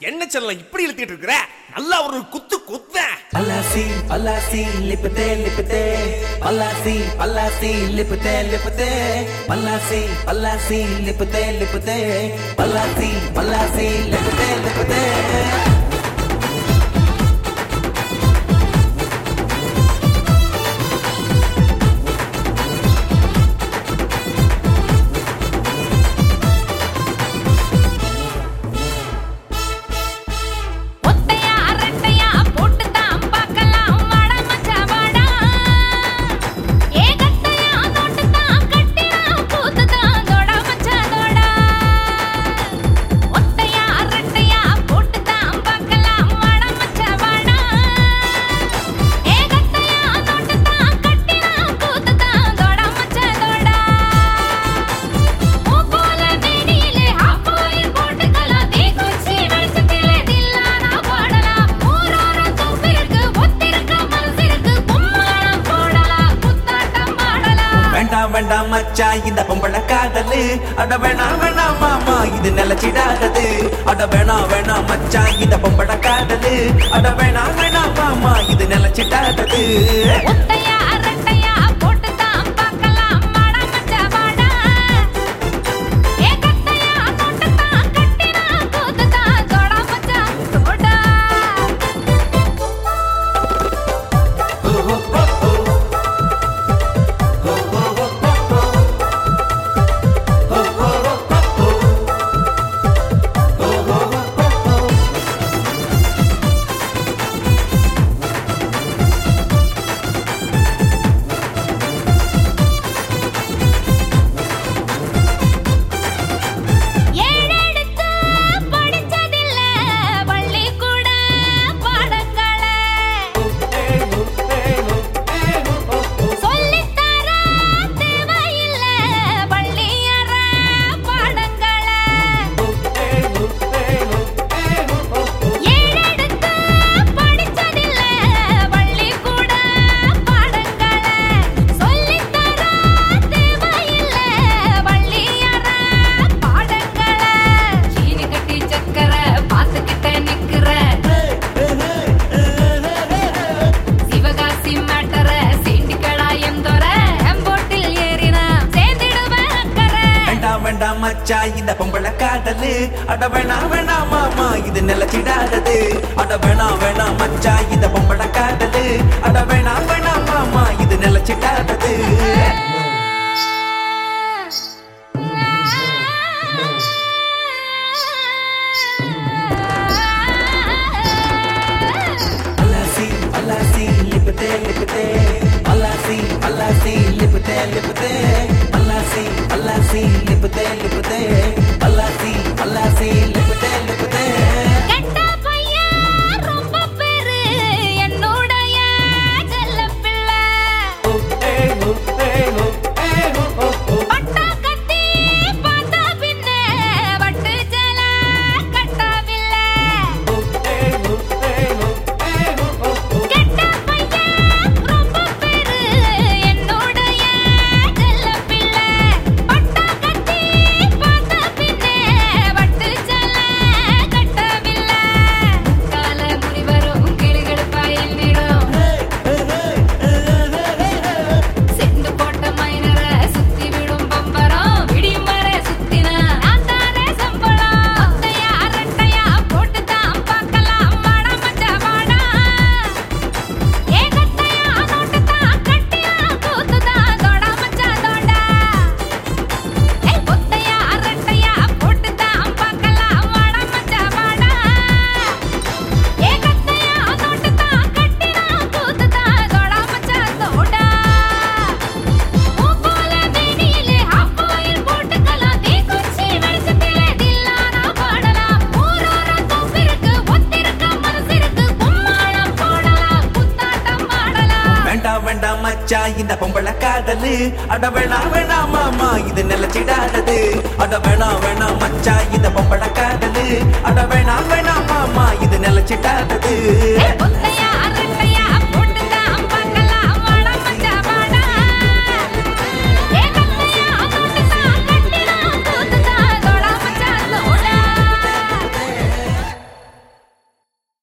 என்ன செல்லம் இப்படி இழுத்திட்டு இருக்கிற நல்லா ஒரு குத்து குத்தேன் பல்லாசி பல்லாசி லிப்பதே லிப்பதே பல்லாசி பல்லாசி லிப்பதே லிப்பதே பல்லாசி பல்லாசி லிப்பதே லிப்பதே பல்லாசி பல்லாசி லிப்பதே லிப்பதே ஒத்தையா அரட்டையா போட்டுதான் பார்க்கலாம் வாடா மச்சான் வாடா ஏகத்தையா நோட்டுதான் கட்டினா பூத்துதான் தோடா மச்சான் தோடா ஒத்தையா அரட்டையா போட்டுதான் பார்க்கலாம் வாடா மச்சான் வாடா ஏகத்தையா நோட்டுதான் கட்டினா பூத்துதான் தோடா மச்சான் தோடா மூக்கோல மேனியிலே ஆப்போயில் போட்டுக்கலாம் தீக்குச்சி வெளிச்சத்திலே தில்லானா பாடலாம் ஊரோர தூப்பிற்கு ஒத்திருக்க மனசிற்கு கும்மாளம் போடலாம் குத்தாட்டம் ஆடலாம் வேண்டாம் வேண்டாம் மச்சா இந்த பொம்பளை காதலு அட வேணாம் வேணாம் மாமா இது நிலச்சிடாதது அட வேணாம் வேணாம் மச்சா இந்த பொம்பளை காதலு அட வேணாம் வேணாம் மாமா இது நிலச்சிடாதது ஒத்தையா அரட்டையா போட்டுதான் பார்க்கலாம் வாடா மச்சான் வாடா ஏகத்தையா நோட்டுதான் கட்டினா கூத்துதான் தோடா மச்சான் தோடா ஏழெடுத்து படிச்சதில்ல பள்ளிக்கூட பாடங்களே சொல்லித்தர தேவையில்ல பள்ளியற பாடங்களே ஏழெடுத்து படிச்சதில்ல பள்ளிக்கூட பாடங்களே சொல்லித்தர தேவையில்ல பள்ளியற பாடங்களே சீனி கட்டி சக்கர பார்த்துக்கிட்ட நிக்கிற சிவகாசி மாட்டற சீண்டிக்கடா எந்தொர எம்போட்டில் ஏறின சேர்ந்திடுவேன் அக்கறை வேண்டாம் வேண்டாம் மச்சா இந்த பொம்பளை காதலு அட வேணாம் வேணாம் மாமா இது நிலச்சிடாதது அட வேணாம் வேணாம் மச்சா இந்த பொம்பளை காதலு அட வேணாம் வேணாம் மாமா இது நிலச்சிடாதது பல்லாசி பல்லாசி லிப்பதே லிப்பதே பல்லாசி பல்லாசி லிப்பதே லிப்பதே பல்லாசி பல்லாசி லிப்பதே லிப்பதே பல்லாசி பல்லாசி லிப்பதே லிப்பதே கெட்ட பையன் ரொம்ப பெரு என்னுடைய செல்லப் பிள்ளை பட்டா கத்தி பார்த்த பின்னே வட்டு ஜல கட்டவில்லை கெட்ட பையன் ரொம்ப பெரு என்னுடைய செல்லப் பிள்ளை பட்டா கத்தி பார்த்த பின்னே வட்டு ஜல கட்டவில்லை கால முனிவரும் கிளுகிழுப்பாயில் நீடும் செந்து போட்ட மைனர சுத்தி விடும் பம்பரம் விடியும் வரை சுத்தின நான் தானே சம்பளம் ஒத்தையா அரட்டையா போட்டுதான் பார்க்கலாம் வாடா மச்சா வாடா ஏகத்தையா நோட்டுதான் கட்டியா கூத்துதான் தோடா மச்சா தோடா ஏய் ஒத்தையா அரட்டையா போட்டுதான் பார்க்கலாம் வாடா மச்சா வாடா ஏகத்தையா நோட்டுதான் கட்டினா கூத்துதான் தோடா மச்சா தோடா மூக்கோல மேனியிலே ஆப்போயில் போட்டுக்கலாம் தீக்குச்சி வெளிச்சத்திலே தில்லானா பாடலாம் ஊரோர தூப்பிருக்கு ஒத்திருக்க மனசிற்கு கும்மாளம் போடலாம் குத்தாட்டம் ஆடலாம் வேண்டாம் வேண்டாம் மச்சா இந்த பொம்பளை காதலு அட வேணாம் வேணாம் மாமா இது நிலச்சிடாதது அட வேணாம் வேணாம் மச்சா இந்த பொம்பளை காதலு அட வேணாம் வேணாம் மாமா இது நிலச்சிடாதது